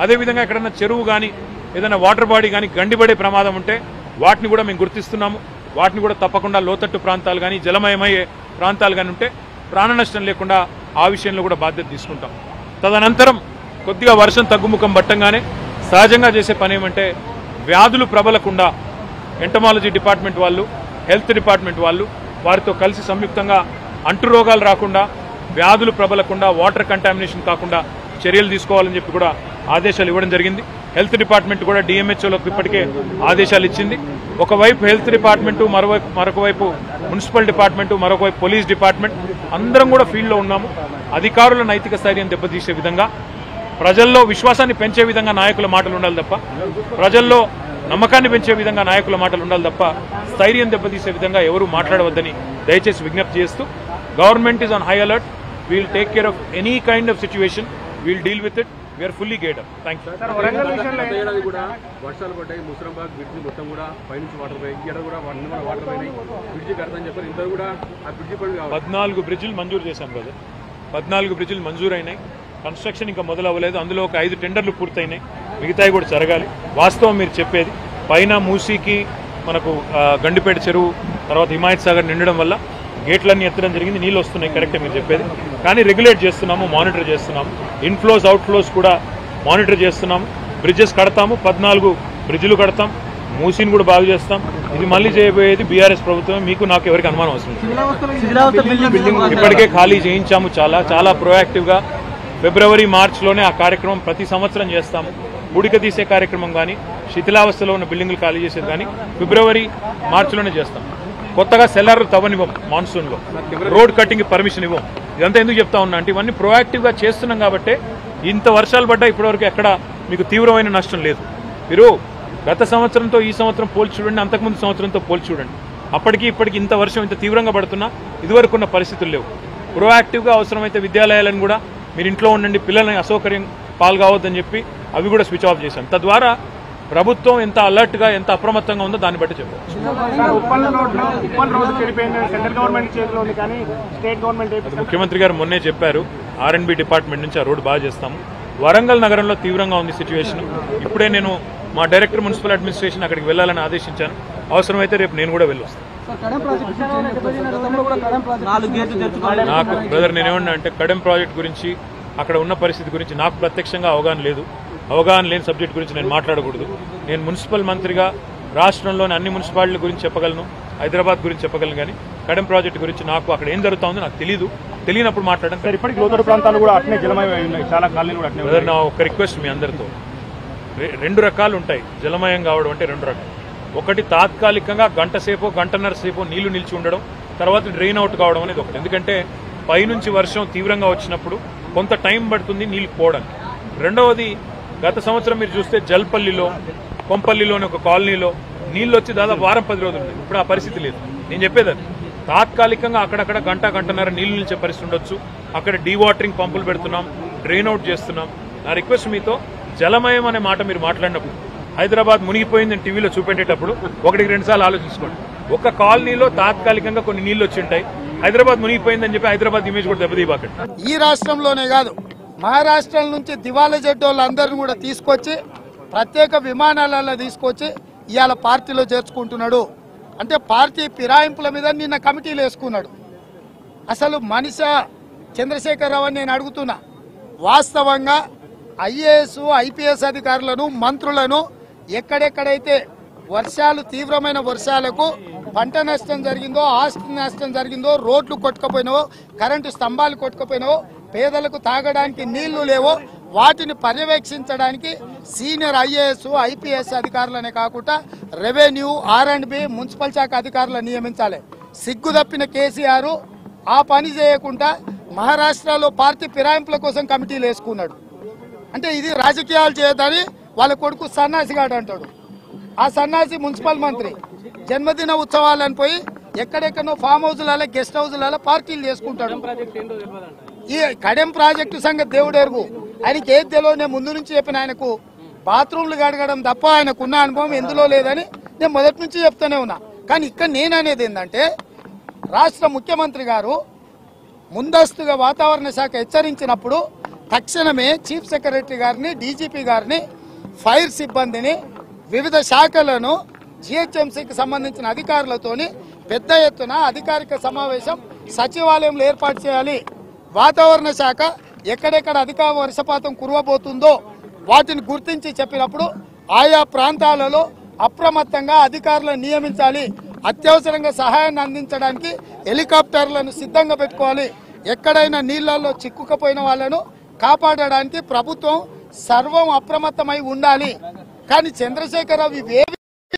అదేవిధంగా ఎక్కడన్నా చెరువు కానీ ఏదైనా వాటర్ బాడీ కానీ గండిపడే ప్రమాదం ఉంటే వాటిని కూడా మేము గుర్తిస్తున్నాము వాటిని కూడా తప్పకుండా లోతట్టు ప్రాంతాలు కానీ జలమయమయ్యే ప్రాంతాలు కానీ ఉంటే ప్రాణ నష్టం లేకుండా ఆ విషయంలో కూడా బాధ్యత తీసుకుంటాం తదనంతరం కొద్దిగా వర్షం తగ్గుముఖం పట్టంగానే సహజంగా చేసే పని ఏమంటే వ్యాధులు ప్రబలకుండా ఎంటమాలజీ డిపార్ట్మెంట్ వాళ్ళు హెల్త్ డిపార్ట్మెంట్ వాళ్ళు వారితో కలిసి సంయుక్తంగా అంటు రోగాలు రాకుండా వ్యాధులు ప్రబలకుండా వాటర్ కంటామినేషన్ కాకుండా చర్యలు తీసుకోవాలని చెప్పి కూడా ఆదేశాలు ఇవ్వడం జరిగింది హెల్త్ డిపార్ట్మెంట్ కూడా డిఎంహెచ్ఓలకు ఇప్పటికే ఆదేశాలు ఇచ్చింది ఒకవైపు హెల్త్ డిపార్ట్మెంటు మరోవైపు మరొక వైపు మున్సిపల్ డిపార్ట్మెంటు మరొక వైపు పోలీస్ డిపార్ట్మెంట్ అందరం కూడా ఫీల్డ్లో ఉన్నాము అధికారుల నైతిక స్థైర్యం దెబ్బతీసే విధంగా ప్రజల్లో విశ్వాసాన్ని పెంచే విధంగా నాయకుల మాటలు ఉండాలి తప్ప ప్రజల్లో నమ్మకాన్ని పెంచే విధంగా నాయకుల మాటలు ఉండాలి తప్ప స్థైర్యం దెబ్బతీసే విధంగా ఎవరు మాట్లాడవద్దని దయచేసి విజ్ఞప్తి చేస్తూ government is on high alert we'll take care of any kind of situation we'll deal with it we are fully గేడ్ అప్ థ్యాంక్ యూ వరంగల్ విషయంలో గత ఏడాది కూడా వర్షాలు పడ్డాయి ముసరాబాద్ బ్రిడ్జి మొత్తం కూడా పైనుంచి వాటర్ పోయి ఈ ఏడాది కూడా వన్ కూడా వాటర్ పోయినాయి బ్రిడ్జి కడతాని చెప్పారు ఇంత కూడా ఆ బ్రిడ్జి పనులు కావాలి పద్నాలుగు బ్రిడ్జిలు మంజూరు చేశాం కదా పద్నాలుగు బ్రిడ్జిలు మంజూరైనాయి కన్స్ట్రక్షన్ ఇంకా మొదలవ్వలేదు అందులో ఒక ఐదు టెండర్లు పూర్తయినాయి మిగతాయి కూడా జరగాలి వాస్తవం మీరు చెప్పేది పైన మూసీకి మనకు ఆ, గండిపేట చెరువు తర్వాత హిమాయత్ సాగర్ నిండడం వల్ల గేట్లన్నీ ఎత్తడం జరిగింది నీళ్ళు వస్తున్నాయి కరెక్టే మీరు చెప్పేది కానీ రెగ్యులేట్ చేస్తున్నాము మానిటర్ చేస్తున్నాము ఇన్ఫ్లోస్ అవుట్ఫ్లోస్ కూడా మానిటర్ చేస్తున్నాము బ్రిడ్జెస్ కడతాము పద్నాలుగు బ్రిడ్జిలు కడతాం మూసీని కూడా బాగు చేస్తాం ఇది మళ్ళీ చేయబోయేది బీఆర్ఎస్ ప్రభుత్వం మీకు నాకు ఎవరికి అనుమానం అవసరం లేదు. ఇప్పటికే ఖాళీ చేయించాము చాలా చాలా ప్రొయాక్టివ్గా ఫిబ్రవరి మార్చ్లోనే ఆ కార్యక్రమం ప్రతి సంవత్సరం చేస్తాము ఉడిక తీసే కార్యక్రమం కానీ శిథిలావస్థలో ఉన్న బిల్డింగ్లు ఖాళీ చేసేది కానీ ఫిబ్రవరి మార్చిలోనే చేస్తాం కొత్తగా సెల్లర్ తవ్వనివ్వం మాన్సూన్లో రోడ్ కట్టింగ్ పర్మిషన్ ఇవ్వం ఇదంతా ఎందుకు చెప్తా ఉన్నా అంటే ఇవన్నీ ప్రొయాక్టివ్గా చేస్తున్నాం కాబట్టి ఇంత వర్షాలు పడ్డా ఇప్పటివరకు ఎక్కడ మీకు తీవ్రమైన నష్టం లేదు మీరు గత సంవత్సరంతో ఈ సంవత్సరం పోల్చి చూడండి అంతకుముందు సంవత్సరంతో పోల్చి చూడండి అప్పటికి ఇప్పటికి ఇంత వర్షం ఇంత తీవ్రంగా పడుతున్నా ఇదివరకు ఉన్న పరిస్థితులు లేవు ప్రొయాక్టివ్గా అవసరమైతే విద్యాలయాలను కూడా మీరు ఇంట్లో ఉండండి పిల్లల్ని అసౌకర్యం పాల్గొవద్దని చెప్పి అవి కూడా స్విచ్ ఆఫ్ చేశాం తద్వారా ప్రభుత్వం ఎంత అలర్ట్గా ఎంత అప్రమత్తంగా ఉందో దాన్ని బట్టి చెప్పవచ్చు సార్ ఉప్పల్ రోడ్లో ఉప్పల్ రోడ్డు చెడిపోయింది సెంట్రల్ గవర్నమెంట్ చేతిలో ఉంది కానీ స్టేట్ గవర్నమెంట్ అది ముఖ్యమంత్రి గారు మొన్నే చెప్పారు ఆర్ఎండ్బి డిపార్ట్మెంట్ నుంచి ఆ రోడ్డు బాగా చేస్తాము వరంగల్ నగరంలో తీవ్రంగా ఉంది సిచ్యువేషన్ ఇప్పుడే నేను మా డైరెక్టర్ మున్సిపల్ అడ్మినిస్ట్రేషన్ అక్కడికి వెళ్ళాలని ఆదేశించాను అవసరమైతే రేపు నేను కూడా వెళ్ళొస్తాను నాలుగు గేట్లు తెచ్చుకోవాలి నాకు బ్రదర్ నేనేమన్నా అంటే కడెం ప్రాజెక్ట్ గురించి అక్కడ ఉన్న పరిస్థితి గురించి నాకు ప్రత్యక్షంగా అవగాహన లేదు అవగాహన లేని సబ్జెక్ట్ గురించి నేను మాట్లాడకూడదు నేను మున్సిపల్ మంత్రిగా రాష్ట్రంలోని అన్ని మున్సిపాలిటీల గురించి చెప్పగలను హైదరాబాద్ గురించి చెప్పగలను కానీ కడెం ప్రాజెక్ట్ గురించి నాకు అక్కడ ఏం జరుగుతుందో నాకు తెలియదు తెలియనప్పుడు మాట్లాడడం సార్ ఇప్పటికి లోతట్టు ప్రాంతాలు కూడా అట్నే జలమయం ఉన్నాయి చాలా కాలనీలు కూడా అట్నే బ్రదర్ ఉన్నాయి నా ఒక రిక్వెస్ట్ మీ అందరితో రె- రెండు రకాలు ఉంటాయి జలమయం కావడం అంటే రెండు రకాలు ఒకటి తాత్కాలికంగా గంట సేపు గంటన్నర సేపు నీళ్లు నిలిచి ఉండడం తర్వాత డ్రైన్ అవుట్ కావడం అనేది ఒకటి ఎందుకంటే పైనుంచి వర్షం తీవ్రంగా వచ్చినప్పుడు కొంత టైం పడుతుంది నీళ్లు పోవడానికి రెండవది గత సంవత్సరం మీరు చూస్తే జల్పల్లిలో కొంపల్లిలోని ఒక కాలనీలో నీళ్ళు వచ్చి దాదాపు వారం పది రోజులు ఉంది ఇప్పుడు ఆ పరిస్థితి లేదు నేను చెప్పేది అది తాత్కాలికంగా అక్కడక్కడ గంట గంటన్నర నీళ్లు నిలిచే పరిస్థితి ఉండొచ్చు అక్కడ డీవాటరింగ్ పంపులు పెడుతున్నాం డ్రైన్ అవుట్ చేస్తున్నాం నా రిక్వెస్ట్ మీతో జలమయం అనే మాట మీరు మాట్లాడినప్పుడు హైదరాబాద్ మునిగిపోయింది అని టీవీలో చూపెట్టేటప్పుడు ఒకటికి రెండు సార్లు ఆలోచించుకోండి ఒక కాలనీలో తాత్కాలికంగా కొన్ని నీళ్లు వచ్చి ఉంటాయి హైదరాబాద్ మునిగిపోయిందని చెప్పి హైదరాబాద్ ఇమేజ్ కూడా దెబ్బతీయబాకండి ఈ రాష్ట్రంలోనే కాదు మహారాష్ట్రం నుంచి దివాలా జడ్డోళ్ళందరిని కూడా తీసుకొచ్చి ప్రత్యేక విమానాలలో తీసుకొచ్చి ఇవాళ పార్టీలో చేర్చుకుంటున్నాడు అంటే పార్టీ ఫిరాయింపుల మీద నిన్న కమిటీలు వేసుకున్నాడు అసలు మనిష చంద్రశేఖరరావు అని నేను అడుగుతున్నా వాస్తవంగా ఐఏఎస్ ఐపీఎస్ అధికారులను మంత్రులను ఎక్కడెక్కడైతే వర్షాలు తీవ్రమైన వర్షాలకు పంట నష్టం జరిగిందో ఆస్తి నష్టం జరిగిందో రోడ్లు కొట్టుకుపోయినావో కరెంటు స్తంభాలు కొట్టుకుపోయినావో పేదలకు తాగడానికి నీళ్లు లేవో వాటిని పర్యవేక్షించడానికి సీనియర్ ఐఏఎస్ ఐపీఎస్ అధికారులనే కాకుండా revenue R and B municipal శాఖ అధికారులను నియమించాలి సిగ్గు తప్పిన కేసీఆర్ ఆ పని చేయకుండా మహారాష్ట్రలో పార్టీ ఫిరాయింపుల కోసం కమిటీలు వేసుకున్నాడు అంటే ఇది రాజకీయాలు చేయదని వాళ్ళ కొడుకు సన్నాసిగాడు అంటాడు ఆ సన్నాసి మున్సిపల్ మంత్రి జన్మదిన ఉత్సవాలని పోయి ఎక్కడెక్కడో ఫామ్ హౌస్లలో గెస్ట్ హౌస్లలో పార్టీలు చేసుకుంటాడు ఈ కడెం ప్రాజెక్టు సంగతి దేవుడు ఎరుగు ఆయనకి ఏది తెలియదు నేను ముందు నుంచి చెప్పిన ఆయనకు బాత్రూమ్లు గడగడం తప్ప ఆయనకున్న అనుభవం ఎందులో లేదని నేను మొదటి నుంచి చెప్తూనే ఉన్నా కానీ ఇక్కడ నేను అనేది ఏంటంటే రాష్ట్ర ముఖ్యమంత్రి గారు ముందస్తుగా వాతావరణ శాఖ హెచ్చరించినప్పుడు తక్షణమే చీఫ్ సెక్రటరీ గారిని డీజీపీ గారిని ఫైర్ సిబ్బందిని వివిధ శాఖలను జిహెచ్ఎంసీకి సంబంధించిన అధికారులతోని పెద్ద ఎత్తున అధికారిక సమావేశం సచివాలయంలో ఏర్పాటు చేయాలి వాతావరణ శాఖ ఎక్కడెక్కడ అధిక వర్షపాతం కురవబోతుందో వాటిని గుర్తించి చెప్పినప్పుడు ఆయా ప్రాంతాలలో అప్రమత్తంగా అధికారులను నియమించాలి అత్యవసరంగా సహాయాన్ని అందించడానికి హెలికాప్టర్లను సిద్ధంగా పెట్టుకోవాలి ఎక్కడైనా నీళ్లలో చిక్కుకుపోయిన వాళ్ళను కాపాడడానికి ప్రభుత్వం సర్వం అప్రమత్తమై ఉండాలి కానీ చంద్రశేఖరరావు ఇవేవి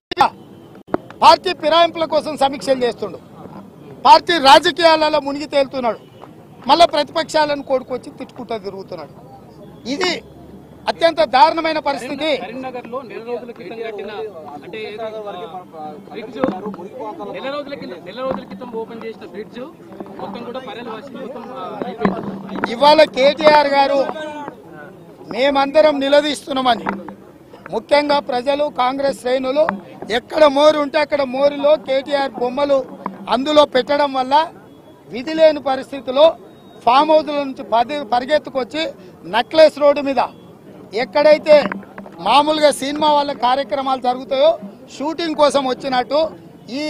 పార్టీ ఫిరాయింపుల కోసం సమీక్షలు చేస్తుండు పార్టీ రాజకీయాలలో మునిగి తేలుతున్నాడు మళ్ళా ప్రతిపక్షాలను కోడుకొచ్చి తిట్టుకుంటూ తిరుగుతున్నాడు ఇది అత్యంత దారుణమైన పరిస్థితి కరీంనగర్ లో నెల రోజుల క్రితం కట్టిన అంటే బ్రిడ్జ్ నెల రోజుల కింద నెల రోజుల క్రితం ఓపెన్ చేసిన బ్రిడ్జ్ మొత్తం కూడా పర్యలు వచ్చి మొత్తం ఆ, అయిపోయింది ఇవాళ కేటీఆర్ గారు మేమందరం నిలదీస్తున్నామని ముఖ్యంగా ప్రజలు కాంగ్రెస్ శ్రేణులు ఎక్కడ మోరు ఉంటే అక్కడ మోరులో కేటీఆర్ బొమ్మలు అందులో పెట్టడం వల్ల విధి లేని పరిస్థితిలో ఫామ్ హౌస్ల నుంచి పది పరిగెత్తుకొచ్చి నక్లెస్ రోడ్డు మీద ఎక్కడైతే మామూలుగా సినిమా వాళ్ళ కార్యక్రమాలు జరుగుతాయో షూటింగ్ కోసం వచ్చినట్టు ఈ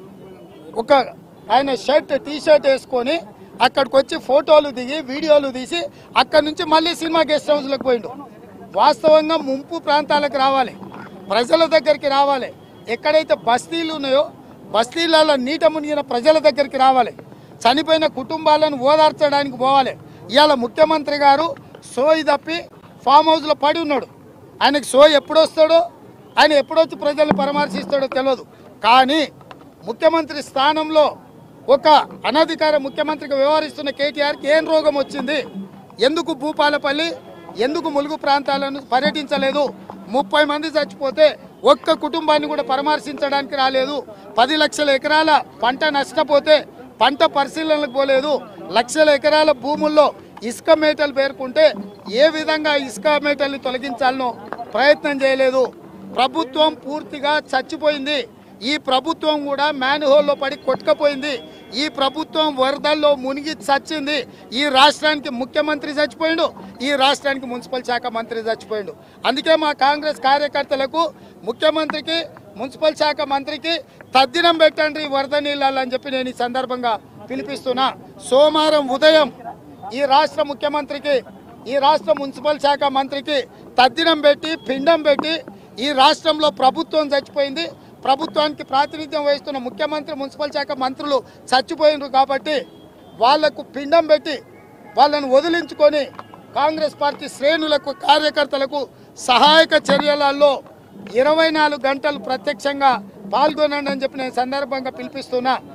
ఒక ఆయన షర్ట్ టీ షర్ట్ వేసుకొని అక్కడికి వచ్చి ఫోటోలు దిగి వీడియోలు తీసి అక్కడి నుంచి మళ్ళీ సినిమా గెస్ట్ హౌస్లకు పోయిండు వాస్తవంగా ముంపు ప్రాంతాలకు రావాలి ప్రజల దగ్గరికి రావాలి ఎక్కడైతే బస్తీలు ఉన్నాయో బస్తీలలో నీట మునిగిన ప్రజల దగ్గరికి రావాలి చనిపోయిన కుటుంబాలను ఓదార్చడానికి పోవాలి ఇవాళ ముఖ్యమంత్రి గారు సోయి తప్పి ఫామ్ హౌస్లో పడి ఉన్నాడు ఆయనకి సోయి ఎప్పుడు వస్తాడో ఆయన ఎప్పుడొచ్చి ప్రజల్ని పరామర్శిస్తాడో తెలియదు కానీ ముఖ్యమంత్రి స్థానంలో ఒక అనధికార ముఖ్యమంత్రిగా వ్యవహరిస్తున్న కేటీఆర్కి ఏం రోగం వచ్చింది ఎందుకు భూపాలపల్లి ఎందుకు ములుగు ప్రాంతాలను పర్యటించలేదు ముప్పై మంది చచ్చిపోతే ఒక్క కుటుంబాన్ని కూడా పరామర్శించడానికి రాలేదు పది లక్షల ఎకరాల పంట నష్టపోతే పంట పరిశీలనలకు పోలేదు లక్షల ఎకరాల భూముల్లో ఇసుక మేటలు పేర్కొంటే ఏ విధంగా ఇసుక మేటల్ని తొలగించాలనో ప్రయత్నం చేయలేదు ప్రభుత్వం పూర్తిగా చచ్చిపోయింది ఈ ప్రభుత్వం కూడా మ్యాన్హోల్లో పడి కొట్టుకపోయింది ఈ ప్రభుత్వం వరదల్లో మునిగి చచ్చింది ఈ రాష్ట్రానికి ముఖ్యమంత్రి చచ్చిపోయిండు ఈ రాష్ట్రానికి మున్సిపల్ శాఖ మంత్రి చచ్చిపోయిండు అందుకే మా కాంగ్రెస్ కార్యకర్తలకు ముఖ్యమంత్రికి మున్సిపల్ శాఖ మంత్రికి తద్దినం పెట్టండి ఈ వరద నీళ్ళని అని చెప్పి నేను ఈ సందర్భంగా పిలిపిస్తున్నా సోమవారం ఉదయం ఈ రాష్ట్ర ముఖ్యమంత్రికి ఈ రాష్ట్ర మున్సిపల్ శాఖ మంత్రికి తద్దినం పెట్టి పిండం పెట్టి ఈ రాష్ట్రంలో ప్రభుత్వం చచ్చిపోయింది ప్రభుత్వానికి ప్రాతినిధ్యం వహిస్తున్న ముఖ్యమంత్రి మున్సిపల్ శాఖ మంత్రులు చచ్చిపోయినారు కాబట్టి వాళ్లకు పిండం పెట్టి వాళ్ళను వదిలించుకొని కాంగ్రెస్ పార్టీ శ్రేణులకు కార్యకర్తలకు సహాయక చర్యలలో ఇరవై నాలుగు గంటలు ప్రత్యక్షంగా పాల్గొనండి అని చెప్పి నేను సందర్భంగా పిలిపిస్తున్నా